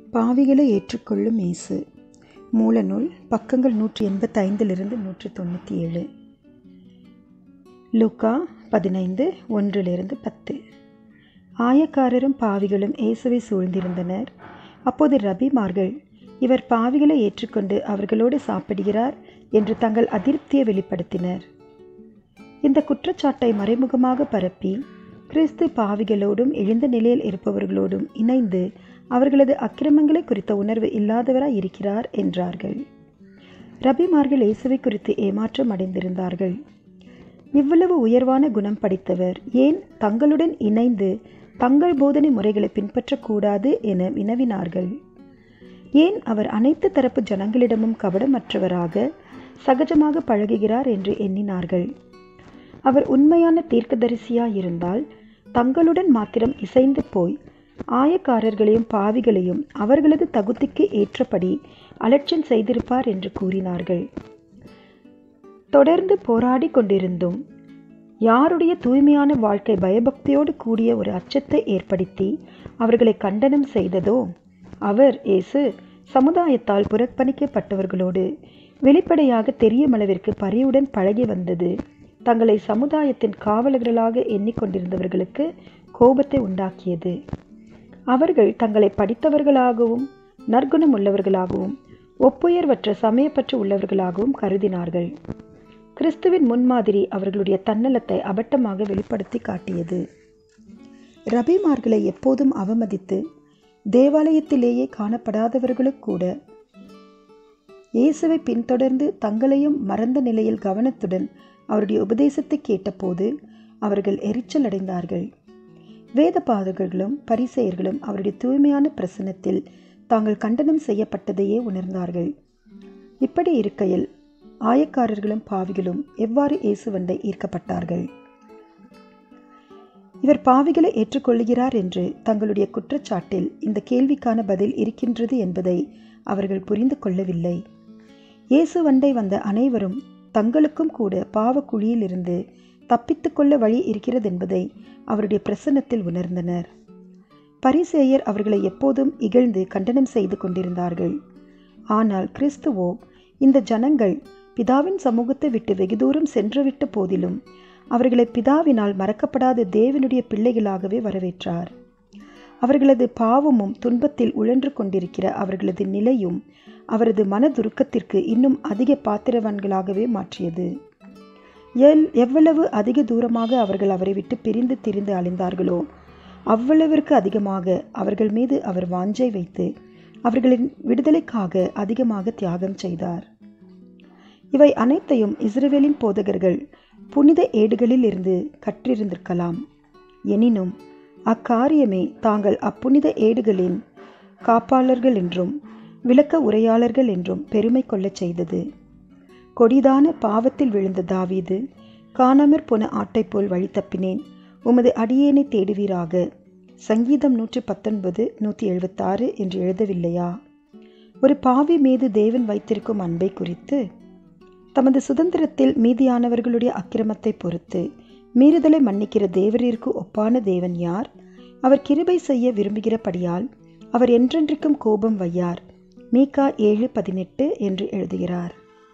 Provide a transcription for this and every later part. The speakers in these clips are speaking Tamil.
பாவிகளை ஏற்றுக்கொள்ளும் இயேசு மூலநூல் பக்கங்கள் நூற்றி எண்பத்தைந்திலிருந்து நூற்றி தொண்ணூற்றி ஏழு லூக்கா பதினைந்து ஒன்றிலிருந்து பத்து ஆயக்காரரும் பாவிகளும் இயேசுவை சூழ்ந்திருந்தனர் அப்போது ரபிமார்கள் இவர் பாவிகளை ஏற்றுக்கொண்டு அவர்களோடு சாப்பிடுகிறார் என்று தங்கள் அதிருப்தியை வெளிப்படுத்தினர் இந்த குற்றச்சாட்டை மறைமுகமாக பரப்பி கிறிஸ்து பாவிகளோடும் எழுந்த நிலையில் இருப்பவர்களோடும் இணைந்து அவர்களது அக்கிரமங்களை குறித்த உணர்வு இல்லாதவராய் இருக்கிறார் என்றார்கள் ரபிமார்கள் இயேசுவை குறித்து ஏமாற்றம் அடைந்திருந்தார்கள் இவ்வளவு உயர்வான குணம் படித்தவர் ஏன் தங்களுடன் இணைந்து தங்கள் போதனை முறைகளை பின்பற்றக்கூடாது என வினவினார்கள் ஏன் அவர் அனைத்து தரப்பு ஜனங்களிடமும் கபடமற்றவராக சகஜமாக பழகுகிறார் என்று எண்ணினார்கள் அவர் உண்மையான தீர்க்கதரிசியாயிருந்தால் தங்களுடன் மாத்திரம் இசைந்து போய் ஆயக்காரர்களையும் பாவிகளையும் அவர்களது தகுதிக்கு ஏற்றபடி அலட்சியம் செய்திருப்பார் என்று கூறினார்கள் தொடர்ந்து போராடி கொண்டிருந்தும் யாருடைய தூய்மையான வாழ்க்கை பயபக்தியோடு கூடிய ஒரு அச்சத்தை ஏற்படுத்தி அவர்களை கண்டனம் செய்ததோ அவர் இயேசு சமுதாயத்தால் புறக்கணிக்கப்பட்டவர்களோடு வெளிப்படையாக தெரியும் அளவிற்கு பரியுடன் பழகி வந்தது தங்களை சமுதாயத்தின் காவலர்களாக எண்ணிக்கொண்டிருந்தவர்களுக்கு கோபத்தை உண்டாக்கியது அவர்கள் தங்களை படித்தவர்களாகவும் நற்குணம் உள்ளவர்களாகவும் ஒப்புயர்வற்ற சமயப்பற்று உள்ளவர்களாகவும் கருதினார்கள் கிறிஸ்துவின் முன்மாதிரி அவர்களுடைய தன்னலத்தை அபட்டமாக வெளிப்படுத்தி காட்டியது ரபிமார்களை எப்போதும் அவமதித்து தேவாலயத்திலேயே காணப்படாதவர்களுக்கு கூட இயேசுவை பின்தொடர்ந்து தங்களையும் மறந்த நிலையில் கவனத்துடன் அவருடைய உபதேசத்தை கேட்டபோது அவர்கள் எரிச்சல் அடைந்தார்கள் வேத பாதகர்களும் பரிசெயர்களும் அவருடைய தூய்மையான பிரசனத்தில் தாங்கள் கண்டனம் செய்யப்பட்டதையே உணர்ந்தார்கள் இப்படி இருக்கையில் ஆயக்காரர்களும் பாவிகளும் எவ்வாறு இயேசுவண்டை ஈர்க்கப்பட்டார்கள் இவர் பாவிகளை ஏற்றுக்கொள்கிறார் என்று தங்களுடைய குற்றச்சாட்டில் இந்த கேள்விக்கான பதில் இருக்கின்றது என்பதை அவர்கள் புரிந்து கொள்ளவில்லை இயேசு வண்டை வந்த அனைவரும் தங்களுக்கும் கூட பாவ குழியிலிருந்து தப்பித்து கொள்ள வழி இருக்கிறது என்பதை அவருடைய பிரசன்னத்தில் உணர்ந்தனர் பரிசேயர் அவர்களை எப்போதும் இகழ்ந்து கண்டனம் செய்து கொண்டிருந்தார்கள் ஆனால் கிறிஸ்துவோ இந்த ஜனங்கள் பிதாவின் சமூகத்தை விட்டு வெகு தூரம் சென்றுவிட்ட போதிலும் அவர்களை பிதாவினால் மறக்கப்படாத தேவனுடைய பிள்ளைகளாகவே வரவேற்றார் அவர்களது பாவமும் துன்பத்தில் உழன்று கொண்டிருக்கிற அவர்களது நிலையும் அவரது மனதுருக்கத்திற்கு இன்னும் அதிக பாத்திரவான்களாகவே மாற்றியது எல் எவ்வளவு அதிக தூரமாக அவர்கள் அவரை விட்டு பிரிந்து திரிந்து அழிந்தார்களோ அவ்வளவிற்கு அதிகமாக அவர்கள் மீது அவர் வாஞ்சை வைத்து அவர்களின் விடுதலைக்காக அதிகமாக தியாகம் செய்தார் இவை அனைத்தையும் இஸ்ரேலின் போதகர்கள் புனித ஏடுகளில் இருந்து கற்றிருந்திருக்கலாம் எனினும் அக்காரியமே தாங்கள் அப்புனித ஏடுகளின் காப்பாளர்கள் என்றும் விளக்க உரையாளர்கள் என்றும் பெருமை கொள்ளச் செய்தது கொடிதான பாவத்தில் விழுந்த தாவீது காணாமற் போன ஆட்டை போல் வழி தப்பினேன் உமது அடியேனை தேடுவீராக சங்கீதம் நூற்றி பத்தொன்பது நூற்றி எழுபத்தாறு என்று எழுதவில்லையா ஒரு பாவி மீது தேவன் வைத்திருக்கும் அன்பை குறித்து தமது சுதந்திரத்தில் மீதியானவர்களுடைய அக்கிரமத்தை பொறுத்து மீறுதலை மன்னிக்கிற தேவரிற்கு ஒப்பான தேவன் யார் அவர் கிருபை செய்ய விரும்புகிறபடியால் அவர் என்றென்றைக்கும் கோபம் வையார் மீகா ஏழு பதினெட்டு என்று எழுதுகிறார்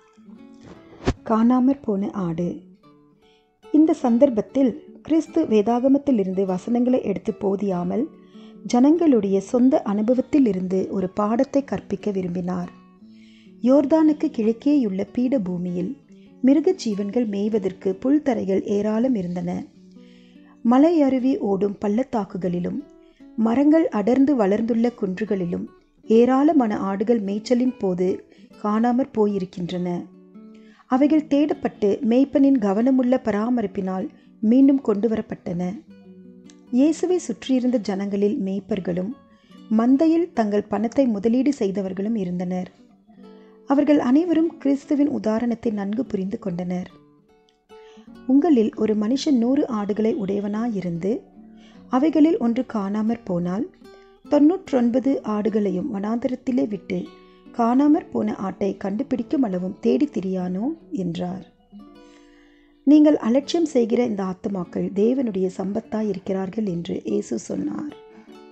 காணாமற் போன ஆடு இந்த சந்தர்ப்பத்தில் கிறிஸ்து வேதாகமத்தில் இருந்து வசனங்களை எடுத்து போதியாமல் ஜனங்களுடைய சொந்த அனுபவத்தில் இருந்து ஒரு பாடத்தை கற்பிக்க விரும்பினார் யோர்தானுக்கு கிழக்கேயுள்ள பீட பூமியில் மிருக ஜீவன்கள் மேய்வதற்கு புல்தரைகள் ஏராளம் இருந்தன மலை அருவி ஓடும் பள்ளத்தாக்குகளிலும் மரங்கள் அடர்ந்து வளர்ந்துள்ள குன்றுகளிலும் ஏராளமான ஆடுகள் மேய்ச்சலின் போது காணாமற் போயிருக்கின்றன அவைகள் தேடப்பட்டு மேய்ப்பனின் கவனமுள்ள பராமரிப்பினால் மீண்டும் கொண்டு வரப்பட்டன இயேசுவை சுற்றியிருந்த ஜனங்களில் மேய்ப்பர்களும் மந்தையில் தங்கள் பணத்தை முதலீடு செய்தவர்களும் இருந்தனர் அவர்கள் அனைவரும் கிறிஸ்துவின் உதாரணத்தை நன்கு புரிந்து கொண்டனர் உங்களில் ஒரு மனுஷன் நூறு ஆடுகளை உடையவனாயிருந்து அவைகளில் ஒன்று காணாமற் போனால் தொன்னூற்றொன்பது ஆடுகளையும் வனாந்தரத்திலே விட்டு காணாமற் போன ஆட்டை கண்டுபிடிக்கும் அளவும் தேடி திரியானோ என்றார் நீங்கள் அலட்சியம் செய்கிற இந்த ஆத்துமாக்கள் தேவனுடைய சம்பத்தாய் இருக்கிறார்கள் என்று இயேசு சொன்னார்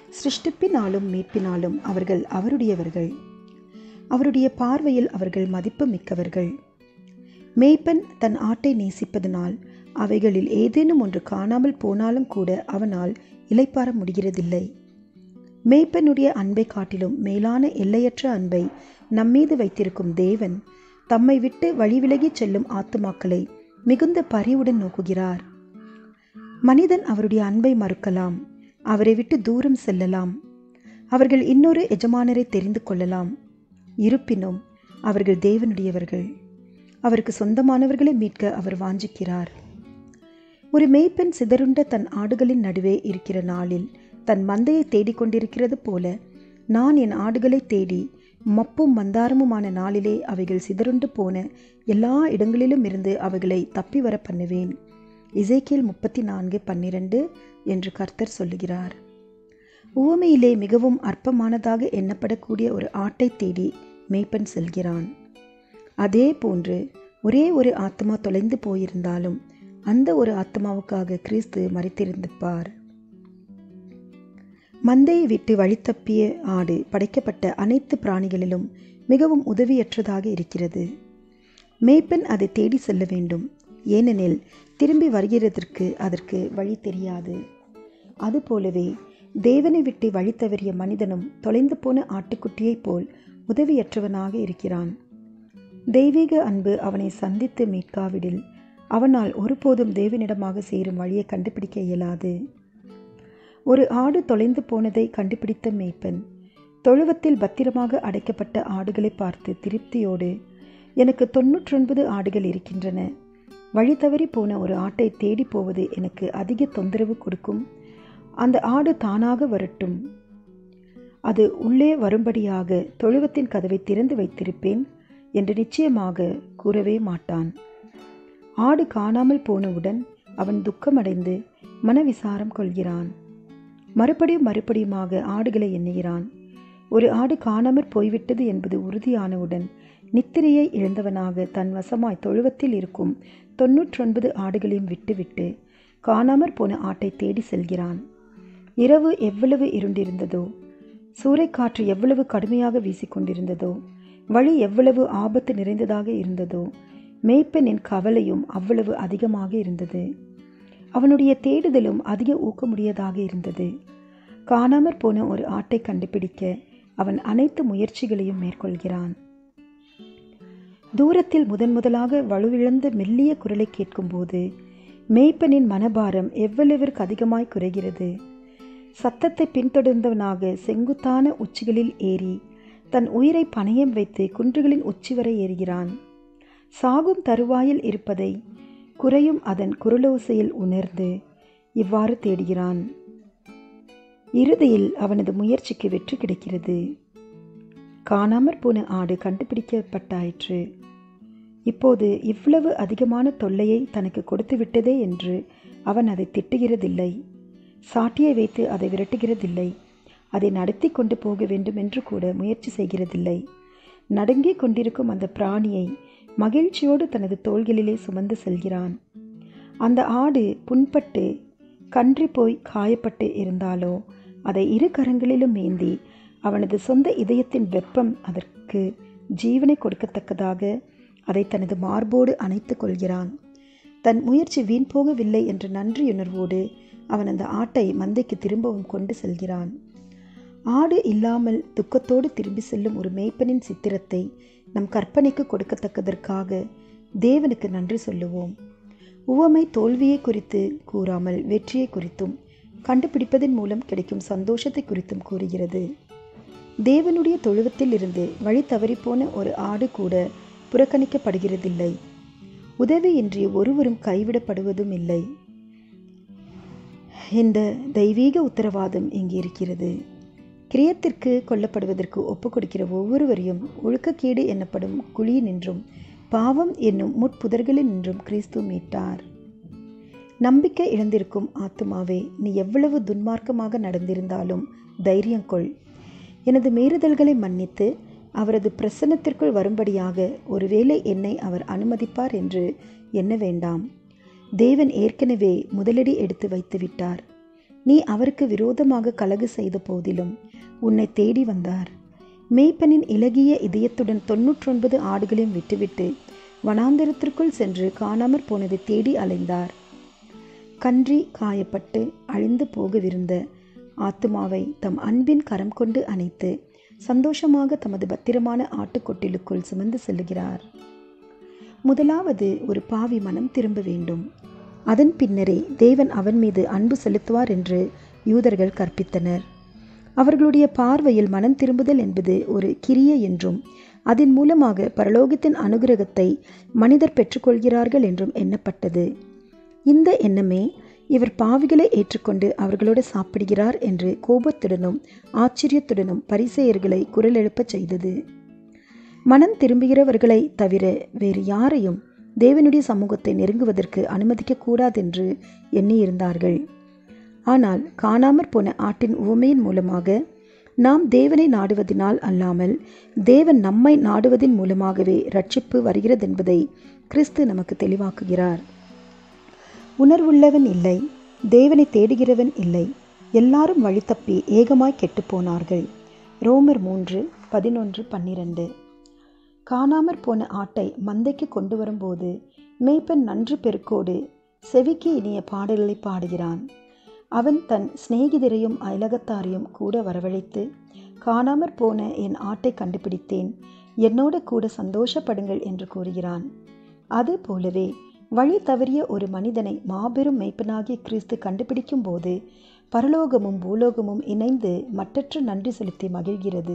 சிருஷ்டிப்பினாலும் மீட்பினாலும் அவர்கள் அவருடையவர்கள் அவருடைய பார்வையில் அவர்கள் மதிப்பு மிக்கவர்கள் மேய்ப்பன் தன் ஆட்டை நேசிப்பதனால் அவைகளில் ஏதேனும் ஒன்று காணாமல் போனாலும் கூட அவனால் இலைப்பார முடிகிறதில்லை மேய்ப்பனுடைய அன்பை காட்டிலும் மேலான எல்லையற்ற அன்பை நம்மீது வைத்திருக்கும் தேவன் தம்மை விட்டு வழிவிலகிச் செல்லும் ஆத்துமாக்களை மிகுந்த பரிவுடன் நோக்குகிறார் மனிதன் அவருடைய அன்பை மறுக்கலாம் அவரை விட்டு தூரம் செல்லலாம் அவர்கள் இன்னொரு எஜமானரை தெரிந்து கொள்ளலாம் இருப்பினும் அவர்கள் தேவனுடையவர்கள் அவருக்கு சொந்தமானவர்களை மீட்க அவர் வாஞ்சிக்கிறார் ஒரு மேய்ப்பெண் சிதறுண்ட தன் ஆடுகளின் நடுவே இருக்கிற நாளில் தன் மந்தையை தேடிக்கொண்டிருக்கிறது போல நான் என் ஆடுகளை தேடி மப்பும் மந்தாரமுமான நாளிலே அவைகள் சிதறுண்டு போன எல்லா இடங்களிலும் இருந்து அவைகளை தப்பி வர பண்ணுவேன் இசைக்கியல் முப்பத்தி நான்கு பன்னிரண்டு என்று கர்த்தர் சொல்லுகிறார் உவமையிலே மிகவும் அற்பமானதாக எண்ணப்படக்கூடிய ஒரு ஆட்டை தேடி மேய்ப்பன் செல்கிறான் அதே போன்று ஒரே ஒரு ஆத்மா தொலைந்து போயிருந்தாலும் அந்த ஒரு ஆத்மாவுக்காக கிறிஸ்து மறைத்திருந்திருப்பார் மந்தையை விட்டு வழித்தப்பிய ஆடு படைக்கப்பட்ட அனைத்து பிராணிகளிலும் மிகவும் உதவியற்றதாக இருக்கிறது மேய்ப்பன் அதை தேடி செல்ல வேண்டும் ஏனெனில் திரும்பி வருகிறதற்கு அதற்கு வழி தெரியாது அதுபோலவே தேவனை விட்டு வழி தவறிய மனிதனும் தொலைந்து போன ஆட்டுக்குட்டியைப் போல் உதவியற்றவனாக இருக்கிறான் தெய்வீக அன்பு அவனை சந்தித்து மீட்காவிடில் அவனால் ஒருபோதும் தேவனிடமாக சேரும் வழியை கண்டுபிடிக்க இயலாது ஒரு ஆடு தொலைந்து போனதை கண்டுபிடித்த மேய்ப்பன் தொழுவத்தில் பத்திரமாக அடைக்கப்பட்ட ஆடுகளை பார்த்து திருப்தியோடு எனக்கு தொன்னூற்றொன்பது ஆடுகள் இருக்கின்றன வழி தவறி போன ஒரு ஆட்டை தேடி போவது எனக்கு அதிக தொந்தரவு கொடுக்கும் அந்த ஆடு தானாக வரட்டும் அது உள்ளே வரும்படியாக தொழுவத்தின் கதவை திறந்து வைத்திருப்பேன் என்று நிச்சயமாக கூறவே மாட்டான் ஆடு காணாமல் போனவுடன் அவன் துக்கமடைந்து மனவிசாரம் கொள்கிறான் மறுபடியும் மறுபடியுமாக ஆடுகளை எண்ணுகிறான் ஒரு ஆடு காணாமற் போய்விட்டது என்பது உறுதியானவுடன் நித்திரையை இழந்தவனாக தன் வசமாய் தொழுவத்தில் இருக்கும் தொன்னூற்றொன்பது ஆடுகளையும் விட்டுவிட்டு காணாமற் போன ஆட்டை தேடி செல்கிறான் இரவு எவ்வளவு இருண்டிருந்ததோ சூறைக்காற்று எவ்வளவு கடுமையாக வீசிக்கொண்டிருந்ததோ வழி எவ்வளவு ஆபத்து நிறைந்ததாக இருந்ததோ மேய்ப்பனின் கவலையும் அவ்வளவு அதிகமாக இருந்தது அவனுடைய தேடுதலும் அதிக ஊக்கமுடையதாக இருந்தது காணாமற் போன ஒரு ஆட்டை கண்டுபிடிக்க அவன் அனைத்து முயற்சிகளையும் மேற்கொள்கிறான் தூரத்தில் முதன் முதலாக வலுவிழந்த மெல்லிய குரலை கேட்கும்போது மேய்ப்பனின் மனபாரம் எவ்வளவிற்கு அதிகமாய் குறைகிறது சத்தத்தை பின்தொடர்ந்தவனாக செங்குத்தான உச்சிகளில் ஏறி தன் உயிரை பணயம் வைத்து குன்றுகளின் உச்சி வரை ஏறுகிறான் சாகும் தருவாயில் இருப்பதை குறையும் அதன் குரலோசையில் உணர்ந்து இவ்வாறு தேடுகிறான் இறுதியில் அவனது முயற்சிக்கு வெற்றி கிடைக்கிறது காணாமற் போன ஆடு கண்டுபிடிக்கப்பட்டாயிற்று இப்போது இவ்வளவு அதிகமான தொல்லையை தனக்கு கொடுத்து விட்டதே என்று அவன் அதை திட்டுகிறதில்லை சாட்டியை வைத்து அதை விரட்டுகிறதில்லை அதை நடத்தி கொண்டு போக வேண்டும் என்று கூட முயற்சி செய்கிறதில்லை நடுங்கிக் கொண்டிருக்கும் அந்த பிராணியை மகிழ்ச்சியோடு தனது தோள்களிலே சுமந்து செல்கிறான் அந்த ஆடு புண்பட்டு கன்றி போய் காயப்பட்டு இருந்தாலோ அதை இரு கரங்களிலும் ஏந்தி அவனது சொந்த இதயத்தின் வெப்பம் அதற்கு ஜீவனை கொடுக்கத்தக்கதாக அதை தனது மார்போடு அணைத்து கொள்கிறான் தன் முயற்சி வீண் போகவில்லை என்ற நன்றியுணர்வோடு அவன் அந்த ஆட்டை மந்தைக்கு திரும்பவும் கொண்டு செல்கிறான் ஆடு இல்லாமல் துக்கத்தோடு திரும்பி செல்லும் ஒரு மேய்ப்பனின் சித்திரத்தை நம் கற்பனைக்கு கொடுக்கத்தக்கதற்காக தேவனுக்கு நன்றி சொல்லுவோம் உவமை தோல்வியை குறித்து கூறாமல் வெற்றியை குறித்தும் கண்டுபிடிப்பதன் மூலம் கிடைக்கும் சந்தோஷத்தை குறித்தும் கூறுகிறது தேவனுடைய தொழுவத்தில் இருந்து வழி தவறிப்போன ஒரு ஆடு கூட புறக்கணிக்கப்படுகிறதில்லை உதவியின்றி ஒருவரும் கைவிடப்படுவதும் இல்லை இந்த தெய்வீக உத்தரவாதம் இங்கே இருக்கிறது கிரியத்திற்கு கொல்லப்படுவதற்கு ஒப்புக் கொடுக்கிற ஒவ்வொருவரையும் ஒழுக்கக்கேடு என்னப்படும் குழி நின்றும் பாவம் என்னும் முட்புதர்களில் நின்றும் கிறிஸ்து மீட்டார் நம்பிக்கை இழந்திருக்கும் ஆத்துமாவே நீ எவ்வளவு துன்மார்க்கமாக நடந்திருந்தாலும் தைரியம் கொள் எனது மீறுதல்களை மன்னித்து அவரது பிரசன்னத்திற்குள் வரும்படியாக ஒருவேளை என்னை அவர் அனுமதிப்பார் என்று எண்ண வேண்டாம் தேவன் ஏற்கனவே முதலடி எடுத்து வைத்து விட்டார் நீ அவருக்கு விரோதமாக கலகு செய்த போதிலும் உன்னை தேடி வந்தார் மேய்ப்பனின் இலகிய இதயத்துடன் தொன்னூற்றொன்பது ஆடுகளையும் விட்டுவிட்டு வனாந்திரத்திற்குள் சென்று காணாமற் போனதை தேடி அலைந்தார் கன்றி காயப்பட்டு அழிந்து போகவிருந்த ஆத்துமாவை தம் அன்பின் கரம் கொண்டு அணைத்து சந்தோஷமாக தமது பத்திரமான ஆட்டுக்கொட்டிலுக்குள் சுமந்து செல்லுகிறார் முதலாவது ஒரு பாவி மனம் திரும்ப வேண்டும் அதன் பின்னரே தேவன் அவன் மீது அன்பு செலுத்துவார் என்று யூதர்கள் கற்பித்தனர் அவர்களுடைய பார்வையில் மனம் திரும்புதல் என்பது ஒரு கிரிய என்றும் அதன் மூலமாக பரலோகத்தின் அனுகிரகத்தை மனிதர் பெற்றுக்கொள்கிறார்கள் என்றும் எண்ணப்பட்டது இந்த எண்ணமே இவர் பாவிகளை ஏற்றுக்கொண்டு அவர்களோடு சாப்பிடுகிறார் என்று கோபத்துடனும் ஆச்சரியத்துடனும் பரிசெயர்களை குரல் எழுப்பச் செய்தது மனம் திரும்புகிறவர்களை தவிர வேறு யாரையும் தேவனுடைய சமூகத்தை நெருங்குவதற்கு அனுமதிக்கக்கூடாதென்று எண்ணியிருந்தார்கள் ஆனால் காணாமற் போன ஆட்டின் உவமையின் மூலமாக நாம் தேவனை நாடுவதினால் அல்லாமல் தேவன் நம்மை நாடுவதின் மூலமாகவே ரட்சிப்பு வருகிறதென்பதை கிறிஸ்து நமக்கு தெளிவாக்குகிறார் உணர்வுள்ளவன் இல்லை தேவனை தேடுகிறவன் இல்லை எல்லாரும் வழி தப்பி ஏகமாய் கெட்டுப்போனார்கள் ரோமர் மூன்று பதினொன்று பன்னிரண்டு காணாமற் போன ஆட்டை மந்தைக்கு கொண்டு வரும்போது மேய்ப்பன் நன்று பெருக்கோடு செவிக்கு இனிய பாடல்களை பாடுகிறான் அவன் தன் சிநேகிதரையும் அயலகத்தாரையும் கூட வரவழைத்து காணாமற் போன என் ஆட்டை கண்டுபிடித்தேன் என்னோட கூட சந்தோஷப்படுங்கள் என்று கூறுகிறான் அது போலவே வழி தவறிய ஒரு மனிதனை மாபெரும் மெய்ப்பனாகிய கிறிஸ்து கண்டுபிடிக்கும் போது பரலோகமும் பூலோகமும் இணைந்து மற்றற்ற நன்றி செலுத்தி மகிழ்கிறது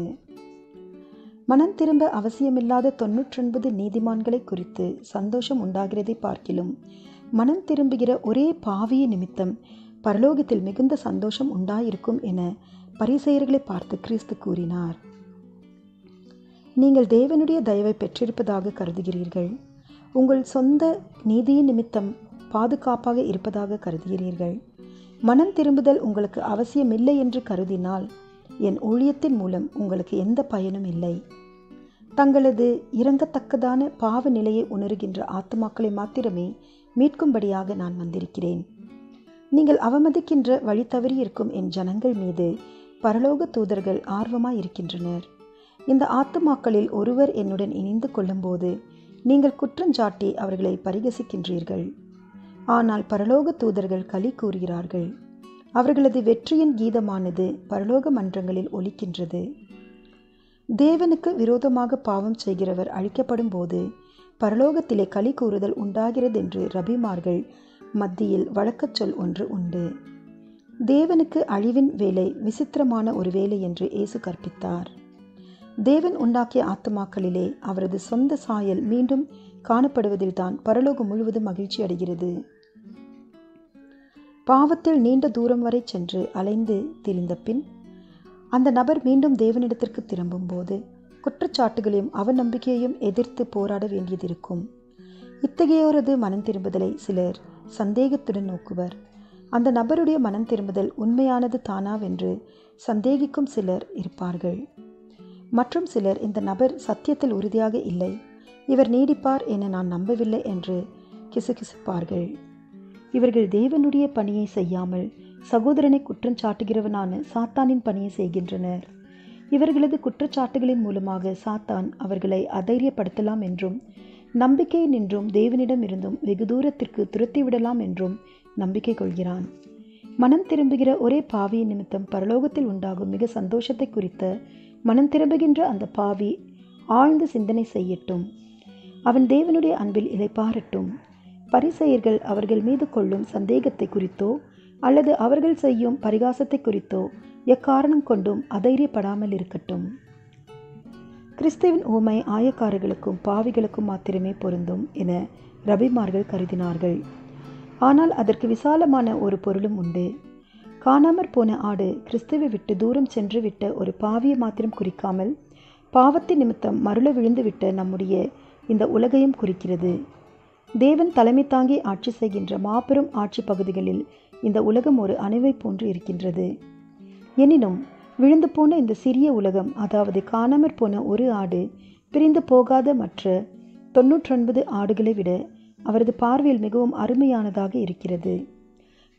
மனம் திரும்ப அவசியமில்லாத தொன்னூற்றொன்பது நீதிமான்களை குறித்து சந்தோஷம் உண்டாகிறதை பார்க்கிலும் மனம் திரும்புகிற ஒரே பாவிய நிமித்தம் பரலோகத்தில் மிகுந்த சந்தோஷம் உண்டாயிருக்கும் என பரிசெயர்களை பார்த்து கிறிஸ்து கூறினார் நீங்கள் தேவனுடைய தயவை பெற்றிருப்பதாக கருதுகிறீர்கள் உங்கள் சொந்த நீதியின் நிமித்தம் பாதுகாப்பாக இருப்பதாக கருதுகிறீர்கள் மனம் திரும்புதல் உங்களுக்கு அவசியமில்லை என்று கருதினால் என் ஊழியத்தின் மூலம் உங்களுக்கு எந்த பயனும் இல்லை தங்களது இறங்கத்தக்கதான பாவ நிலையை உணர்கின்ற ஆத்மாக்களை மாத்திரமே மீட்கும்படியாக நான் வந்திருக்கிறேன் நீங்கள் அவமதிக்கின்ற வழி தவறி இருக்கும் என் ஜனங்கள் மீது பரலோக தூதர்கள் ஆர்வமாய் இருக்கின்றனர் இந்த ஆத்துமாக்களில் ஒருவர் என்னுடன் இணைந்து கொள்ளும்போது நீங்கள் குற்றஞ்சாட்டி அவர்களை பரிகசிக்கின்றீர்கள் ஆனால் பரலோக தூதர்கள் களி கூறுகிறார்கள் அவர்களது வெற்றியின் கீதமானது பரலோக மன்றங்களில் ஒலிக்கின்றது தேவனுக்கு விரோதமாக பாவம் செய்கிறவர் அழிக்கப்படும் போது பரலோகத்திலே களி கூறுதல் உண்டாகிறது என்று ரபிமார்கள் மத்தியில் வழக்கச் சொல் ஒன்று உண்டு தேவனுக்கு அழிவின் வேலை விசித்திரமான ஒரு வேலை என்று இயேசு கற்பித்தார் தேவன் உண்டாக்கிய ஆத்துமாக்களிலே அவரது சொந்த சாயல் மீண்டும் காணப்படுவதில்தான் பரலோகம் முழுவதும் மகிழ்ச்சி அடைகிறது பாவத்தில் நீண்ட தூரம் வரை சென்று அலைந்து திரிந்த பின் அந்த நபர் மீண்டும் தேவனிடத்திற்கு திரும்பும்போது குற்றச்சாட்டுகளையும் அவநம்பிக்கையையும் எதிர்த்து போராட வேண்டியதிருக்கும் இத்தகையோரது மனம் திரும்புதலை சிலர் சந்தேகத்துடன் நோக்குவர் அந்த நபருடைய மனம் திரும்புதல் உண்மையானது தானாவென்று சந்தேகிக்கும் சிலர் இருப்பார்கள் மற்றும் சிலர் இந்த நபர் சத்தியத்தில் உறுதியாக இல்லை இவர் நீடிப்பார் என நான் நம்பவில்லை என்று கிசுகிசுப்பார்கள் இவர்கள் தேவனுடைய பணியை செய்யாமல் சகோதரனை குற்றஞ்சாட்டுகிறவனான சாத்தானின் பணியை செய்கின்றனர் இவர்களது குற்றச்சாட்டுகளின் மூலமாக சாத்தான் அவர்களை அதைரியப்படுத்தலாம் என்றும் நம்பிக்கை நின்றும் தேவனிடம் இருந்தும் வெகு தூரத்திற்கு துரத்திவிடலாம் என்றும் நம்பிக்கை கொள்கிறான் மனம் திரும்புகிற ஒரே பாவியின் நிமித்தம் பரலோகத்தில் உண்டாகும் மிக சந்தோஷத்தை குறித்த மனம் திரும்புகின்ற அந்த பாவி ஆழ்ந்த சிந்தனை செய்யட்டும் அவன் தேவனுடைய அன்பில் இலைப்பாரட்டும் பரிசெயர்கள் அவர்கள் மீது கொள்ளும் சந்தேகத்தை குறித்தோ அல்லது அவர்கள் செய்யும் பரிகாசத்தை குறித்தோ எக்காரணம் கொண்டும் அதைரியப்படாமல் இருக்கட்டும் கிறிஸ்துவின் ஊமை ஆயக்காரர்களுக்கும் பாவிகளுக்கும் மாத்திரமே பொருந்தும் என ரபிமார்கள் கருதினார்கள் ஆனால் அதற்கு விசாலமான ஒரு பொருளும் உண்டு காணாமற் போன ஆடு கிறிஸ்துவை விட்டு தூரம் சென்று விட்ட ஒரு பாவியை மாத்திரம் குறிக்காமல் பாவத்தின் நிமித்தம் மருள விழுந்துவிட்ட நம்முடைய இந்த உலகையும் குறிக்கிறது தேவன் தலைமை தாங்கி ஆட்சி செய்கின்ற மாபெரும் ஆட்சி பகுதிகளில் இந்த உலகம் ஒரு அணுவை போன்று இருக்கின்றது எனினும் விழுந்து போன இந்த சிறிய உலகம் அதாவது காணாமற் போன ஒரு ஆடு பிரிந்து போகாத மற்ற தொன்னூற்றொன்பது ஆடுகளை விட அவரது பார்வையில் மிகவும் அருமையானதாக இருக்கிறது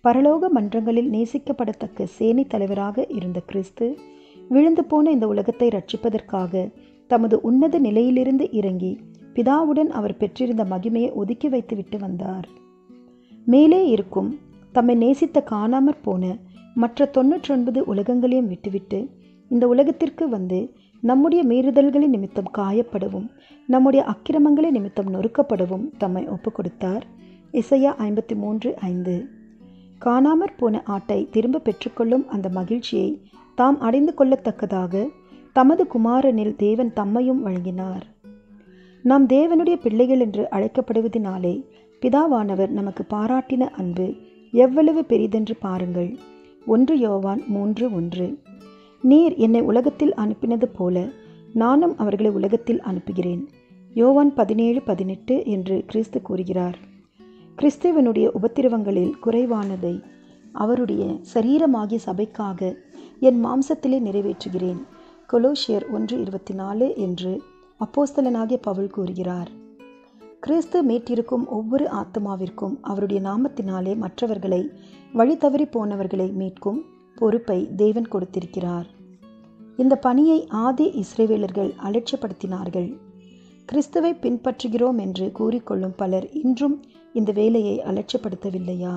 பரலோக மன்றங்களில் நேசிக்கப்படத்தக்க சேனை தலைவராக இருந்த கிறிஸ்து விழுந்து போன இந்த உலகத்தை ரட்சிப்பதற்காக தமது உன்னத நிலையிலிருந்து இறங்கி பிதாவுடன் அவர் பெற்றிருந்த மகிமையை ஒதுக்கி வைத்துவிட்டு வந்தார் மேலே இருக்கும் தம்மை நேசித்த காணாமற் போன மற்ற தொன்னூற்றொன்பது உலகங்களையும் விட்டுவிட்டு இந்த உலகத்திற்கு வந்து நம்முடைய மீறுதல்களின் நிமித்தம் காயப்படவும் நம்முடைய அக்கிரமங்களின் நிமித்தம் நொறுக்கப்படவும் தம்மை ஒப்புக் கொடுத்தார் இசையா ஐம்பத்தி மூன்று ஐந்து காணாமற் போன ஆட்டை திரும்ப பெற்றுக்கொள்ளும் அந்த மகிழ்ச்சியை தாம் அடைந்து கொள்ளத்தக்கதாக தமது குமாரனில் தேவன் தம்மையும் வழங்கினார் நாம் தேவனுடைய பிள்ளைகள் என்று அழைக்கப்படுவதினாலே பிதாவானவர் நமக்கு பாராட்டின அன்பு எவ்வளவு பெரிதென்று பாருங்கள் ஒன்று யோவான் மூன்று ஒன்று நீர் என்னை உலகத்தில் அனுப்பினது போல நானும் அவர்களை உலகத்தில் அனுப்புகிறேன் யோவான் பதினேழு பதினெட்டு என்று கிறிஸ்து கூறுகிறார் கிறிஸ்துவனுடைய உபத்திரவங்களில் குறைவானதை அவருடைய சரீரமாகிய சபைக்காக என் மாம்சத்திலே நிறைவேற்றுகிறேன் கொலோஷியர் ஒன்று இருபத்தி நாலு என்று அப்போஸ்தலனாகிய பவுல் கூறுகிறார் கிறிஸ்து மீட்டிருக்கும் ஒவ்வொரு ஆத்மாவிற்கும் அவருடைய நாமத்தினாலே மற்றவர்களை வழி தவறி போனவர்களை மீட்கும் பொறுப்பை தேவன் கொடுத்திருக்கிறார் இந்த பணியை ஆதி இஸ்ரேவேலர்கள் அலட்சியப்படுத்தினார்கள் கிறிஸ்துவை பின்பற்றுகிறோம் என்று கூறிக்கொள்ளும் பலர் இன்றும் இந்த வேலையை அலட்சியப்படுத்தவில்லையா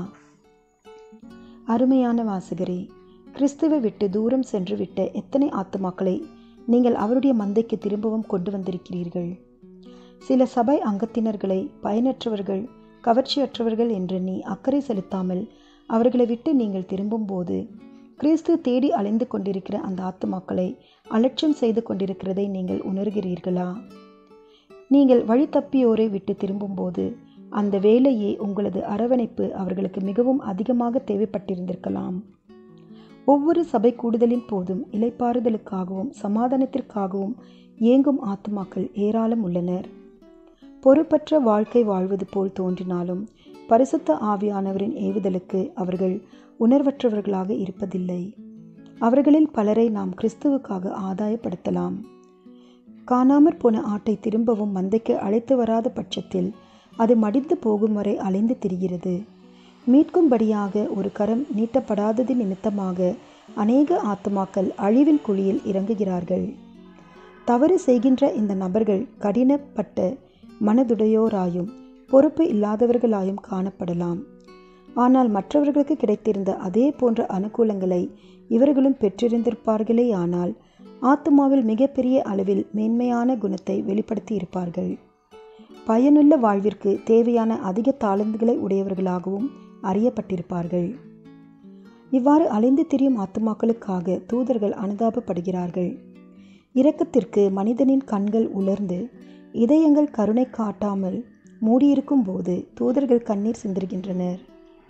அருமையான வாசகரே கிறிஸ்துவை விட்டு தூரம் சென்று விட்ட எத்தனை ஆத்துமாக்களை நீங்கள் அவருடைய மந்தைக்கு திரும்பவும் கொண்டு வந்திருக்கிறீர்கள் சில சபை அங்கத்தினர்களை பயனற்றவர்கள் கவர்ச்சியற்றவர்கள் என்று நீ அக்கறை செலுத்தாமல் அவர்களை விட்டு நீங்கள் திரும்பும்போது கிறிஸ்து தேடி அலைந்து கொண்டிருக்கிற அந்த ஆத்துமாக்களை அலட்சியம் செய்து கொண்டிருக்கிறதை நீங்கள் உணர்கிறீர்களா நீங்கள் வழி தப்பியோரை விட்டு திரும்பும்போது அந்த வேலையே உங்களது அரவணைப்பு அவர்களுக்கு மிகவும் அதிகமாக தேவைப்பட்டிருந்திருக்கலாம் ஒவ்வொரு சபை கூடுதலின் போதும் இலைப்பாறுதலுக்காகவும் சமாதானத்திற்காகவும் இயங்கும் ஆத்துமாக்கள் ஏராளம் உள்ளனர் பொறுப்பற்ற வாழ்க்கை வாழ்வது போல் தோன்றினாலும் பரிசுத்த ஆவியானவரின் ஏவுதலுக்கு அவர்கள் உணர்வற்றவர்களாக இருப்பதில்லை அவர்களில் பலரை நாம் கிறிஸ்துவுக்காக ஆதாயப்படுத்தலாம் காணாமற் போன ஆட்டை திரும்பவும் மந்தைக்கு அழைத்து வராத பட்சத்தில் அது மடிந்து போகும் வரை அலைந்து திரிகிறது மீட்கும்படியாக ஒரு கரம் நீட்டப்படாதது நிமித்தமாக அநேக ஆத்துமாக்கள் அழிவின் குழியில் இறங்குகிறார்கள் தவறு செய்கின்ற இந்த நபர்கள் கடினப்பட்ட மனதுடையோராயும் பொறுப்பு இல்லாதவர்களாயும் காணப்படலாம் ஆனால் மற்றவர்களுக்கு கிடைத்திருந்த அதே போன்ற அனுகூலங்களை இவர்களும் பெற்றிருந்திருப்பார்களே ஆனால் ஆத்மாவில் மிகப்பெரிய அளவில் மேன்மையான குணத்தை வெளிப்படுத்தி இருப்பார்கள் பயனுள்ள வாழ்விற்கு தேவையான அதிக தாளந்துகளை உடையவர்களாகவும் அறியப்பட்டிருப்பார்கள் இவ்வாறு அலைந்து திரியும் ஆத்துமாக்களுக்காக தூதர்கள் அனுதாபப்படுகிறார்கள் இரக்கத்திற்கு மனிதனின் கண்கள் உலர்ந்து இதயங்கள் கருணை காட்டாமல் மூடியிருக்கும் போது தூதர்கள் கண்ணீர் சிந்துகின்றனர்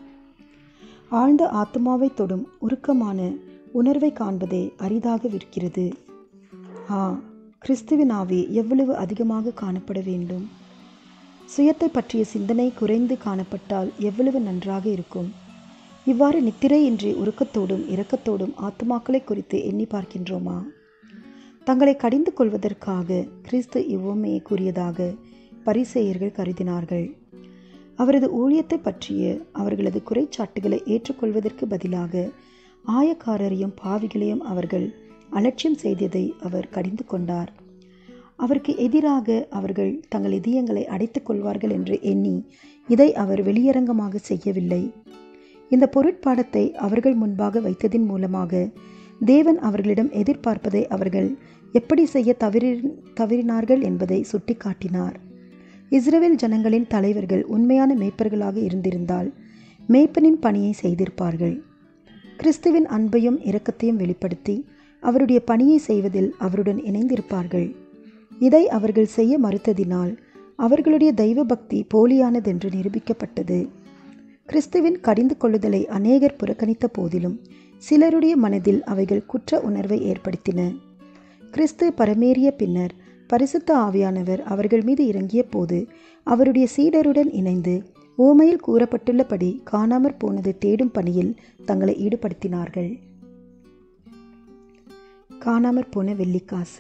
ஆழ்ந்த ஆத்மாவை தொடும் உருக்கமான உணர்வை காண்பதே அரிதாக விற்கிறது ஆ கிறிஸ்துவின் ஆவி எவ்வளவு அதிகமாக காணப்பட வேண்டும் சுயத்தை பற்றிய சிந்தனை குறைந்து காணப்பட்டால் எவ்வளவு நன்றாக இருக்கும் இவ்வாறு நித்திரையின்றி உருக்கத்தோடும் இரக்கத்தோடும் ஆத்மாக்களை குறித்து எண்ணி பார்க்கின்றோமா தங்களை கடிந்து கொள்வதற்காக கிறிஸ்து இவ்வுமையை கூறியதாக பரிசெயர்கள் கருதினார்கள் அவரது ஊழியத்தை பற்றிய அவர்களது குறைச்சாட்டுகளை ஏற்றுக்கொள்வதற்கு பதிலாக ஆயக்காரரையும் பாவிகளையும் அவர்கள் அலட்சியம் செய்ததை அவர் கடிந்து கொண்டார் அவருக்கு எதிராக அவர்கள் தங்கள் இதயங்களை அடைத்துக் கொள்வார்கள் என்று எண்ணி இதை அவர் வெளியரங்கமாக செய்யவில்லை இந்த பொருட்பாடத்தை அவர்கள் முன்பாக வைத்ததின் மூலமாக தேவன் அவர்களிடம் எதிர்பார்ப்பதை அவர்கள் எப்படி செய்ய தவறி தவறினார்கள் என்பதை சுட்டிக்காட்டினார் இஸ்ரேல் ஜனங்களின் தலைவர்கள் உண்மையான மேய்ப்பர்களாக இருந்திருந்தால் மேய்ப்பனின் பணியை செய்திருப்பார்கள் கிறிஸ்துவின் அன்பையும் இரக்கத்தையும் வெளிப்படுத்தி அவருடைய பணியை செய்வதில் அவருடன் இணைந்திருப்பார்கள் இதை அவர்கள் செய்ய மறுத்ததினால் அவர்களுடைய தெய்வ பக்தி போலியானதென்று நிரூபிக்கப்பட்டது கிறிஸ்துவின் கடிந்து கொள்ளுதலை அநேகர் புறக்கணித்த போதிலும் சிலருடைய மனதில் அவைகள் குற்ற உணர்வை ஏற்படுத்தின கிறிஸ்து பரமேறிய பின்னர் பரிசுத்த ஆவியானவர் அவர்கள் மீது இறங்கிய போது அவருடைய சீடருடன் இணைந்து ஓமையில் கூறப்பட்டுள்ளபடி காணாமற் போனது தேடும் பணியில் தங்களை ஈடுபடுத்தினார்கள் காணாமற் போன வெள்ளிக்காசு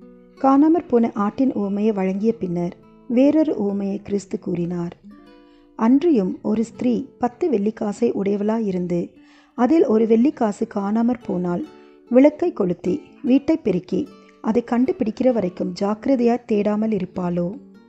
காணாமற் போன ஆட்டின் ஓமையை வழங்கிய பின்னர் வேறொரு ஓமையை கிறிஸ்து கூறினார் அன்றியும் ஒரு ஸ்திரீ பத்து வெள்ளிக்காசை உடையவளாயிருந்து அதில் ஒரு வெள்ளிக்காசு காணாமற் போனால் விளக்கை கொளுத்தி வீட்டை பெருக்கி அதை கண்டுபிடிக்கிற வரைக்கும் ஜாக்கிரதையாய் தேடாமல் இருப்பாளோ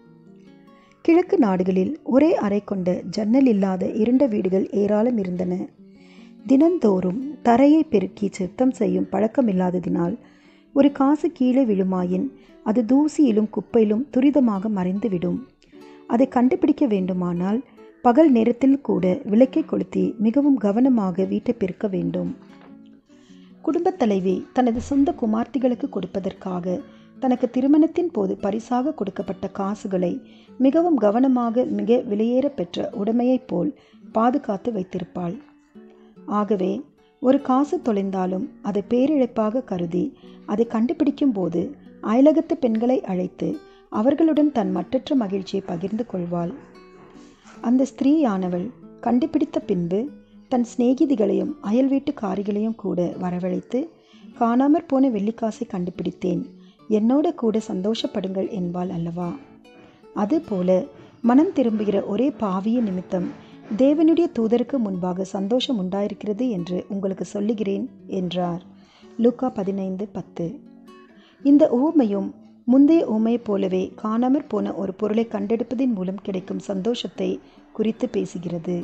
கிழக்கு நாடுகளில் ஒரே அறை கொண்ட ஜன்னல் இல்லாத இருண்ட வீடுகள் ஏராளம் இருந்தன தினந்தோறும் தரையை பெருக்கி சுத்தம் செய்யும் பழக்கமில்லாததினால் ஒரு காசு கீழே விழுமாயின் அது தூசியிலும் குப்பையிலும் துரிதமாக மறைந்துவிடும் அதை கண்டுபிடிக்க வேண்டுமானால் பகல் நேரத்தில் கூட விளக்கை கொளுத்தி மிகவும் கவனமாக வீட்டை பெருக்க வேண்டும் குடும்பத் தலைவி தனது சொந்த குமார்த்திகளுக்கு கொடுப்பதற்காக தனக்கு திருமணத்தின் போது பரிசாக கொடுக்கப்பட்ட காசுகளை மிகவும் கவனமாக மிக விலையேற பெற்ற உடைமையைப் போல் பாதுகாத்து வைத்திருப்பாள் ஆகவே ஒரு காசு தொலைந்தாலும் அதை பேரிழப்பாக கருதி அதை கண்டுபிடிக்கும் போது அயலகத்து பெண்களை அழைத்து அவர்களுடன் தன் மற்றற்ற மகிழ்ச்சியை பகிர்ந்து கொள்வாள் அந்த ஸ்திரீயானவள் கண்டுபிடித்த பின்பு தன் சிநேகிதிகளையும் அயல் வீட்டுக்காரிகளையும் கூட வரவழைத்து காணாமற் போன வெள்ளிக்காசை கண்டுபிடித்தேன் என்னோட கூட சந்தோஷப்படுங்கள் என்பாள் அல்லவா அதுபோல மனம் திரும்புகிற ஒரே பாவிய நிமித்தம் தேவனுடைய தூதருக்கு முன்பாக சந்தோஷம் உண்டாயிருக்கிறது என்று உங்களுக்கு சொல்லுகிறேன் என்றார் லூக்கா பதினைந்து பத்து இந்த ஊமையும் முந்தைய ஊமையைப் போலவே காணாமற் போன ஒரு பொருளை கண்டெடுப்பதின் மூலம் கிடைக்கும் சந்தோஷத்தை குறித்து பேசுகிறது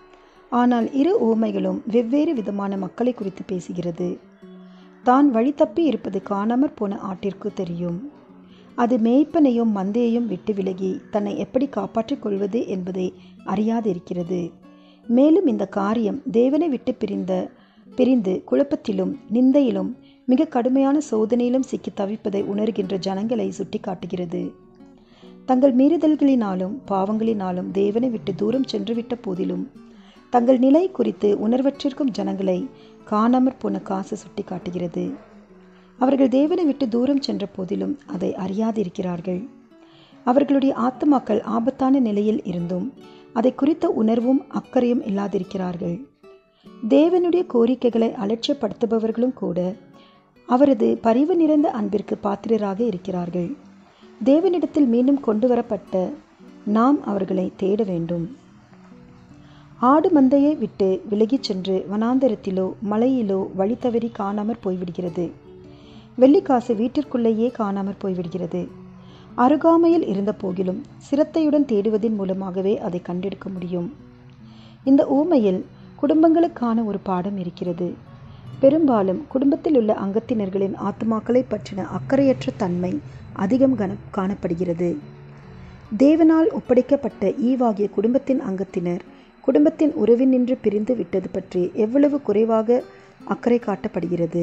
ஆனால் இரு ஊமைகளும் வெவ்வேறு விதமான மக்களை குறித்து பேசுகிறது தான் வழி தப்பி இருப்பது காணாமற் போன ஆட்டிற்கு தெரியும் அது மேய்ப்பனையும் மந்தையையும் விட்டு விலகி தன்னை எப்படி காப்பாற்றிக் கொள்வது என்பதை அறியாதிருக்கிறது மேலும் இந்த காரியம் தேவனை விட்டு பிரிந்த பிரிந்து குழப்பத்திலும் நிந்தையிலும் மிக கடுமையான சோதனையிலும் சிக்கி தவிப்பதை உணர்கின்ற ஜனங்களை சுட்டிக்காட்டுகிறது தங்கள் மீறுதல்களினாலும் பாவங்களினாலும் தேவனை விட்டு தூரம் சென்றுவிட்ட போதிலும் தங்கள் நிலை குறித்து உணர்வற்றிருக்கும் ஜனங்களை காணாமற் போன காசு சுட்டிக்காட்டுகிறது அவர்கள் தேவனை விட்டு தூரம் சென்ற போதிலும் அதை அறியாதிருக்கிறார்கள் அவர்களுடைய ஆத்துமாக்கள் ஆபத்தான நிலையில் இருந்தும் அதை குறித்த உணர்வும் அக்கறையும் இல்லாதிருக்கிறார்கள் தேவனுடைய கோரிக்கைகளை அலட்சியப்படுத்துபவர்களும் கூட அவரது பரிவு நிறைந்த அன்பிற்கு பாத்திரராக இருக்கிறார்கள் தேவனிடத்தில் மீண்டும் கொண்டு வரப்பட்ட நாம் அவர்களை தேட வேண்டும் ஆடு மந்தையை விட்டு விலகிச் சென்று வனாந்தரத்திலோ மலையிலோ வழி தவறி காணாமற் போய்விடுகிறது வெள்ளிக்காசு வீட்டிற்குள்ளேயே காணாமற் போய்விடுகிறது அருகாமையில் இருந்த போகிலும் சிரத்தையுடன் தேடுவதன் மூலமாகவே அதை கண்டெடுக்க முடியும் இந்த ஊமையில் குடும்பங்களுக்கான ஒரு பாடம் இருக்கிறது பெரும்பாலும் குடும்பத்தில் உள்ள அங்கத்தினர்களின் ஆத்மாக்களை பற்றின அக்கறையற்ற தன்மை அதிகம் கன காணப்படுகிறது தேவனால் ஒப்படைக்கப்பட்ட ஈவாகிய குடும்பத்தின் அங்கத்தினர் குடும்பத்தின் உறவினின்று பிரிந்து விட்டது பற்றி எவ்வளவு குறைவாக அக்கறை காட்டப்படுகிறது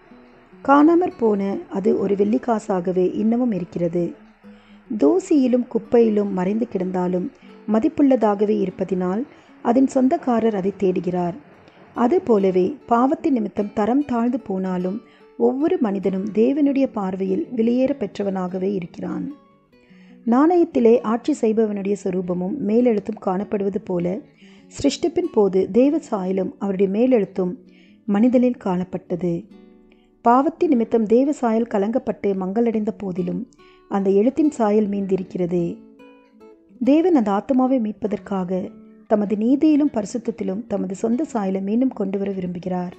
காணாமற் போன அது ஒரு வெள்ளிக்காசாகவே இன்னமும் இருக்கிறது தூசியிலும் குப்பையிலும் மறைந்து கிடந்தாலும் மதிப்புள்ளதாகவே இருப்பதினால் அதன் சொந்தக்காரர் அதை தேடுகிறார் அதுபோலவே பாவத்தின் நிமித்தம் தரம் தாழ்ந்து போனாலும் ஒவ்வொரு மனிதனும் தேவனுடைய பார்வையில் வெளியேற பெற்றவனாகவே இருக்கிறான் நாணயத்திலே ஆட்சி செய்பவனுடைய சொரூபமும் மேலெழுத்தும் காணப்படுவது போல சிருஷ்டிப்பின் போது தேவ சாயலும் அவருடைய மேலெழுத்தும் மனிதனில் காணப்பட்டது பாவத்தின் நிமித்தம் தேவ சாயல் கலங்கப்பட்டு மங்களடைந்த போதிலும் அந்த எழுத்தின் சாயல் மீந்திருக்கிறது தேவன் அந்த ஆத்மாவை மீட்பதற்காக தமது நீதியிலும் பரிசுத்தத்திலும் தமது சொந்த சாயலை மீண்டும் கொண்டு வர விரும்புகிறார்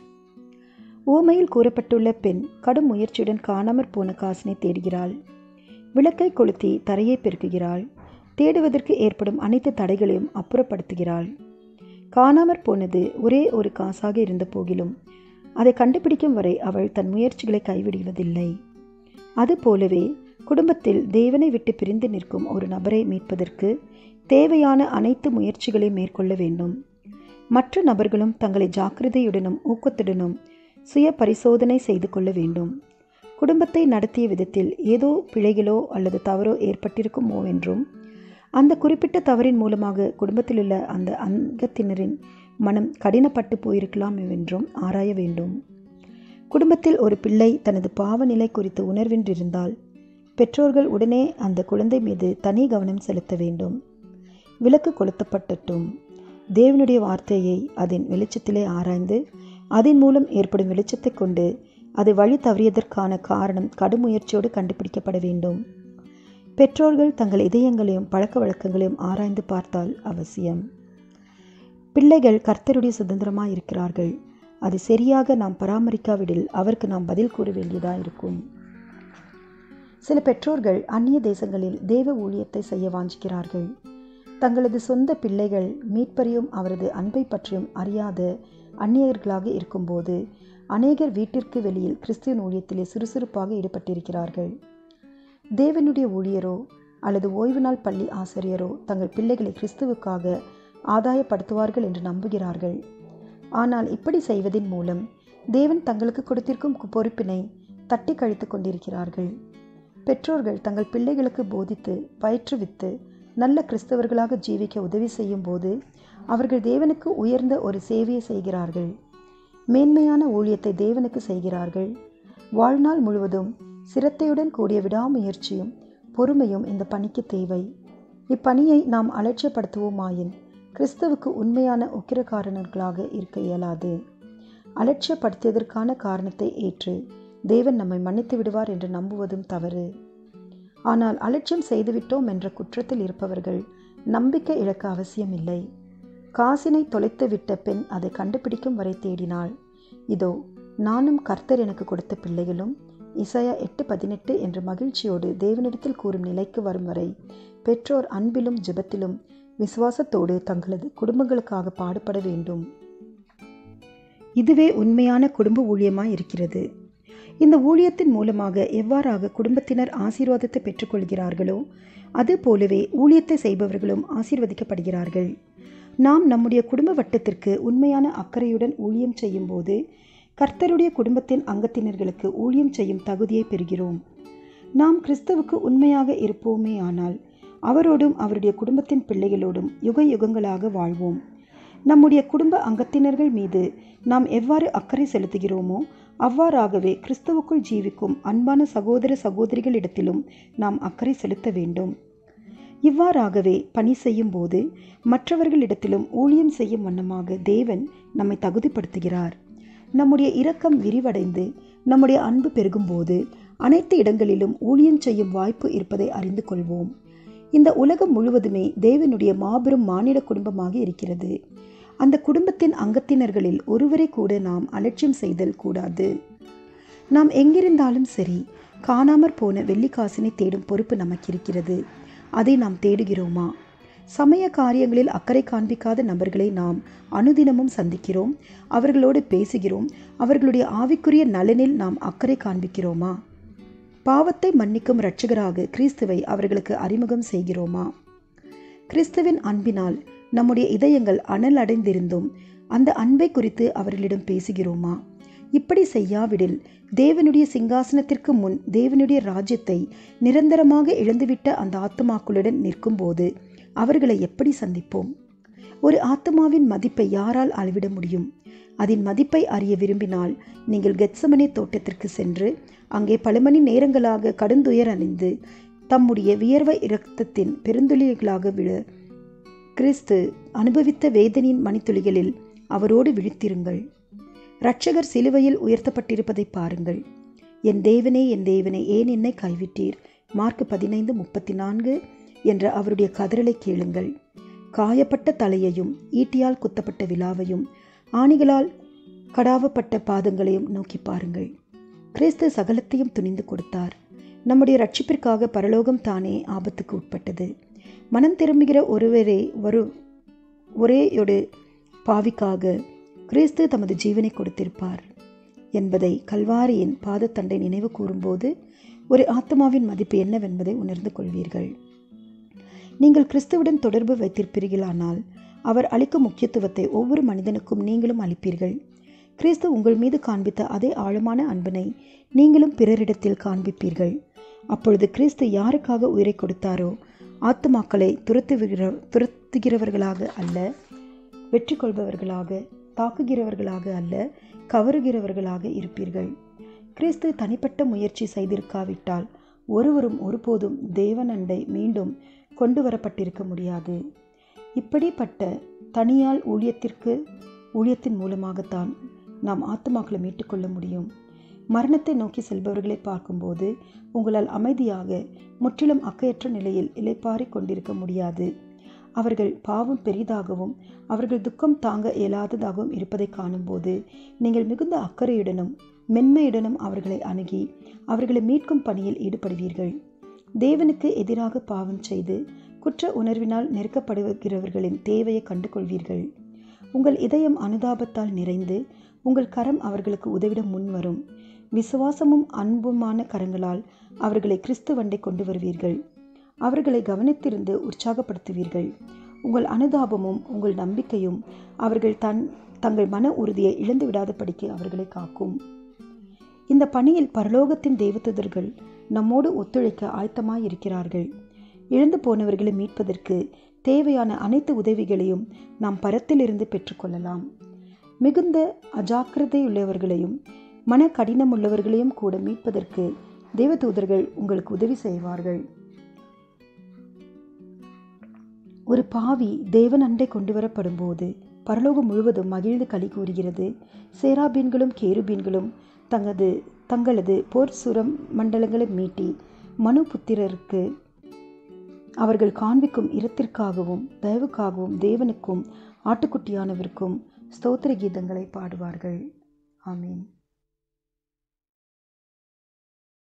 ஊமையில் கூறப்பட்டுள்ள பெண் கடும் முயற்சியுடன் காணாமற் போன காசினை தேடுகிறாள் விளக்கை கொளுத்தி தரையை பெருக்குகிறாள் தேடுவதற்கு ஏற்படும் அனைத்து தடைகளையும் அப்புறப்படுத்துகிறாள் காணாமற் போனது ஒரே ஒரு காசாக இருந்த போகிலும் அதை கண்டுபிடிக்கும் வரை அவள் தன் முயற்சிகளை கைவிடுவதில்லை அதுபோலவே குடும்பத்தில் தேவனை விட்டு பிரிந்து நிற்கும் ஒரு நபரை மீட்பதற்கு தேவையான அனைத்து முயற்சிகளை மேற்கொள்ள வேண்டும் மற்ற நபர்களும் தங்களை ஜாக்கிரதையுடனும் ஊக்கத்துடனும் சுய பரிசோதனை செய்து கொள்ள வேண்டும் குடும்பத்தை நடத்திய விதத்தில் ஏதோ பிழைகளோ அல்லது தவறோ ஏற்பட்டிருக்குமோ என்றும் அந்த குறிப்பிட்ட தவறின் மூலமாக குடும்பத்திலுள்ள அந்த அங்கத்தினரின் மனம் கடினப்பட்டு போயிருக்கலாம் என்றும் ஆராய வேண்டும் குடும்பத்தில் ஒரு பிள்ளை தனது பாவநிலை குறித்து உணர்வின்றிருந்தால் பெற்றோர்கள் உடனே அந்த குழந்தை மீது தனி கவனம் செலுத்த வேண்டும் விளக்கு கொளுத்தப்பட்டட்டும் தேவனுடைய வார்த்தையை அதன் வெளிச்சத்திலே ஆராய்ந்து அதன் மூலம் ஏற்படும் வெளிச்சத்தை கொண்டு அது வழி தவறியதற்கான காரணம் கடும் முயற்சியோடு கண்டுபிடிக்கப்பட வேண்டும் பெற்றோர்கள் தங்கள் இதயங்களையும் பழக்க வழக்கங்களையும் ஆராய்ந்து பார்த்தால் அவசியம் பிள்ளைகள் கர்த்தருடைய சுதந்திரமாக இருக்கிறார்கள் அது சரியாக நாம் பராமரிக்காவிடில் அவருக்கு நாம் பதில் கூற வேண்டியதாக இருக்கும் சில பெற்றோர்கள் அந்நிய தேசங்களில் தேவ ஊழியத்தை செய்ய வாஞ்சிக்கிறார்கள் தங்களது சொந்த பிள்ளைகள் மீட்பரையும் அவரது அன்பை பற்றியும் அறியாத அந்நியர்களாக இருக்கும்போது அநேகர் வீட்டிற்கு வெளியில் கிறிஸ்துவின் ஊழியத்திலே சுறுசுறுப்பாக ஈடுபட்டிருக்கிறார்கள் தேவனுடைய ஊழியரோ அல்லது ஓய்வு நாள் பள்ளி ஆசிரியரோ தங்கள் பிள்ளைகளை கிறிஸ்துவுக்காக ஆதாயப்படுத்துவார்கள் என்று நம்புகிறார்கள் ஆனால் இப்படி செய்வதின் மூலம் தேவன் தங்களுக்கு கொடுத்திருக்கும் பொறுப்பினை தட்டி கழித்து கொண்டிருக்கிறார்கள் பெற்றோர்கள் தங்கள் பிள்ளைகளுக்கு போதித்து பயிற்றுவித்து நல்ல கிறிஸ்தவர்களாக ஜீவிக்க உதவி செய்யும் போது அவர்கள் தேவனுக்கு உயர்ந்த ஒரு சேவையை செய்கிறார்கள் மேன்மையான ஊழியத்தை தேவனுக்கு செய்கிறார்கள் வாழ்நாள் முழுவதும் சிரத்தையுடன் கூடிய விடாமுயற்சியும் பொறுமையும் இந்த பணிக்கு தேவை இப்பணியை நாம் அலட்சியப்படுத்துவோமாயின் கிறிஸ்தவுக்கு உண்மையான உக்கிரகாரனர்களாக இருக்க இயலாது அலட்சியப்படுத்தியதற்கான காரணத்தை ஏற்று தேவன் நம்மை மன்னித்து விடுவார் என்று நம்புவதும் தவறு ஆனால் அலட்சியம் செய்துவிட்டோம் என்ற குற்றத்தில் இருப்பவர்கள் நம்பிக்கை இழக்க அவசியமில்லை காசினை தொலைத்து விட்ட பெண் அதை கண்டுபிடிக்கும் வரை தேடினாள் இதோ நானும் கர்த்தர் எனக்கு கொடுத்த பிள்ளைகளும் இசையா எட்டு பதினெட்டு என்ற மகிழ்ச்சியோடு தேவனிடத்தில் கூறும் நிலைக்கு வரும் வரை பெற்றோர் அன்பிலும் ஜெபத்திலும் விசுவாசத்தோடு தங்களது குடும்பங்களுக்காக பாடுபட வேண்டும் இதுவே உண்மையான குடும்ப ஊழியமாய் இருக்கிறது இந்த ஊழியத்தின் மூலமாக எவ்வாறாக குடும்பத்தினர் ஆசீர்வாதத்தை பெற்றுக்கொள்கிறார்களோ அது போலவே ஊழியத்தை செய்பவர்களும் ஆசீர்வதிக்கப்படுகிறார்கள் நாம் நம்முடைய குடும்ப வட்டத்திற்கு உண்மையான அக்கறையுடன் ஊழியம் செய்யும்போது கர்த்தருடைய குடும்பத்தின் அங்கத்தினர்களுக்கு ஊழியம் செய்யும் தகுதியை பெறுகிறோம் நாம் கிறிஸ்தவுக்கு உண்மையாக இருப்போமே ஆனால் அவரோடும் அவருடைய குடும்பத்தின் பிள்ளைகளோடும் யுக யுகங்களாக வாழ்வோம் நம்முடைய குடும்ப அங்கத்தினர்கள் மீது நாம் எவ்வாறு அக்கறை செலுத்துகிறோமோ அவ்வாறாகவே கிறிஸ்தவுக்குள் ஜீவிக்கும் அன்பான சகோதர சகோதரிகளிடத்திலும் நாம் அக்கறை செலுத்த வேண்டும் இவ்வாறாகவே பணி செய்யும் போது மற்றவர்களிடத்திலும் ஊழியம் செய்யும் வண்ணமாக தேவன் நம்மை தகுதிப்படுத்துகிறார் நம்முடைய இரக்கம் விரிவடைந்து நம்முடைய அன்பு பெருகும்போது அனைத்து இடங்களிலும் ஊழியம் செய்யும் வாய்ப்பு இருப்பதை அறிந்து கொள்வோம் இந்த உலகம் முழுவதுமே தேவனுடைய மாபெரும் மானிட குடும்பமாக இருக்கிறது அந்த குடும்பத்தின் அங்கத்தினர்களில் ஒருவரை கூட நாம் அலட்சியம் செய்தல் கூடாது நாம் எங்கிருந்தாலும் சரி காணாமற் போன வெள்ளிக்காசினை தேடும் பொறுப்பு நமக்கு இருக்கிறது அதை நாம் தேடுகிறோமா சமய காரியங்களில் அக்கறை காண்பிக்காத நபர்களை நாம் அனுதினமும் சந்திக்கிறோம் அவர்களோடு பேசுகிறோம் அவர்களுடைய ஆவிக்குரிய நலனில் நாம் அக்கறை காண்பிக்கிறோமா பாவத்தை மன்னிக்கும் இரட்சகராக கிறிஸ்துவை அவர்களுக்கு அறிமுகம் செய்கிறோமா கிறிஸ்துவின் அன்பினால் நம்முடைய இதயங்கள் அனல் அடைந்திருந்தும் அந்த அன்பை குறித்து அவர்களிடம் பேசுகிறோமா இப்படி செய்யாவிடில் தேவனுடைய சிங்காசனத்திற்கு முன் தேவனுடைய ராஜ்யத்தை நிரந்தரமாக இழந்துவிட்ட அந்த ஆத்மாக்களுடன் நிற்கும்போது அவர்களை எப்படி சந்திப்போம் ஒரு ஆத்மாவின் மதிப்பை யாரால் அளவிட முடியும் அதன் மதிப்பை அறிய விரும்பினால் நீங்கள் கெத்சமனே தோட்டத்திற்கு சென்று அங்கே பல மணி நேரங்களாக கடுந்துயர் அணிந்து தம்முடைய வியர்வை இரத்தத்தின் பெருந்துளிகளாக விழ கிறிஸ்து அனுபவித்த வேதனையின் மணித்துளிகளில் அவரோடு விழித்திருங்கள் இரட்சகர் சிலுவையில் உயர்த்தப்பட்டிருப்பதை பாருங்கள் என் தேவனே என் தேவனே ஏன் என்னை கைவிட்டீர் மார்க் பதினைந்து முப்பத்தி நான்கு என்ற அவருடைய கதறலை கேளுங்கள் காயப்பட்ட தலையையும் ஈட்டியால் குத்தப்பட்ட விழாவையும் ஆணிகளால் கடாவப்பட்ட பாதங்களையும் நோக்கி பாருங்கள் கிறிஸ்து சகலத்தையும் துணிந்து கொடுத்தார் நம்முடைய ரட்சிப்பிற்காக பரலோகம் தானே ஆபத்துக்கு உட்பட்டது மனம் திரும்புகிற ஒருவரே ஒரு ஒரேயொரு பாவிக்காக கிறிஸ்து தமது ஜீவனை கொடுத்திருப்பார் என்பதை கல்வாரியின் பாதத்தண்டை நினைவு கூறும்போது ஒரு ஆத்மாவின் மதிப்பு என்னவென்பதை உணர்ந்து கொள்வீர்கள் நீங்கள் கிறிஸ்துவுடன் தொடர்பு வைத்திருப்பீர்களானால் அவர் அளிக்கும் முக்கியத்துவத்தை ஒவ்வொரு மனிதனுக்கும் நீங்களும் அளிப்பீர்கள் கிறிஸ்து உங்கள் மீது காண்பித்த அதே ஆழமான அன்பினை நீங்களும் பிறரிடத்தில் காண்பிப்பீர்கள் அப்பொழுது கிறிஸ்து யாருக்காக உயிரை கொடுத்தாரோ ஆத்துமாக்களை துரத்துகிற துரத்துகிறவர்களாக அல்ல வெற்றி கொள்பவர்களாக தாக்குகிறவர்களாக அல்ல கவருகிறவர்களாக இருப்பீர்கள் கிறிஸ்து தனிப்பட்ட முயற்சி செய்திருக்காவிட்டால் ஒருவரும் ஒருபோதும் தேவனண்டை மீண்டும் கொண்டு வரப்பட்டிருக்க முடியாது இப்படிப்பட்ட தனியால் ஊழியத்திற்கு ஊழியத்தின் மூலமாகத்தான் நாம் ஆத்மாக்களை மீட்டுக்கொள்ள முடியும் மரணத்தை நோக்கி செல்பவர்களை பார்க்கும்போது உங்களால் அமைதியாக முற்றிலும் அக்கையற்ற நிலையில் இலைப்பாரிக் கொண்டிருக்க முடியாது அவர்கள் பாவம் பெரிதாகவும் அவர்கள் துக்கம் தாங்க இயலாததாகவும் இருப்பதை காணும்போது நீங்கள் மிகுந்த அக்கறையுடனும் மென்மையுடனும் அவர்களை அணுகி அவர்களை மீட்கும் பணியில் ஈடுபடுவீர்கள் தேவனுக்கு எதிராக பாவம் செய்து குற்ற உணர்வினால் நெருக்கப்படுகிறவர்களின் தேவையை கண்டு கொள்வீர்கள் உங்கள் இதயம் அனுதாபத்தால் நிறைந்து உங்கள் கரம் அவர்களுக்கு உதவிட முன்வரும் விசுவாசமும் அன்புமான கரங்களால் அவர்களை கிறிஸ்து வண்டை கொண்டு வருவீர்கள் அவர்களை கவனித்திருந்து உற்சாகப்படுத்துவீர்கள் உங்கள் அனுதாபமும் உங்கள் நம்பிக்கையும் அவர்கள் தன் தங்கள் மன உறுதியை இழந்து விடாதபடிக்கு அவர்களை காக்கும் இந்த பணியில் பரலோகத்தின் தேவதூதர்கள் நம்மோடு ஒத்துழைக்க ஆயத்தமாய் இருக்கிறார்கள் இழந்து போனவர்களை மீட்பதற்கு தேவையான அனைத்து உதவிகளையும் நாம் பரத்திலிருந்து பெற்றுக்கொள்ளலாம் மிகுந்த அஜாக்கிரதையுள்ளவர்களையும் மன கடினமுள்ளவர்களையும் கூட மீட்பதற்கு தேவதூதர்கள் உங்களுக்கு உதவி செய்வார்கள் ஒரு பாவி தேவன் அண்டை கொண்டு வரப்படும் போது பரலோகம் முழுவதும் மகிழ்ந்து களி கூறுகிறது சேராபீன்களும் கேருபீன்களும் தங்களது தங்களது போர் சுரம் மண்டலங்களை மீட்டி மனு புத்திரருக்கு அவர்கள் காண்பிக்கும் இரத்திற்காகவும் தயவுக்காகவும் தேவனுக்கும் ஆட்டுக்குட்டியானவருக்கும் ஸ்தோத்திர கீதங்களை பாடுவார்கள் ஆமீன்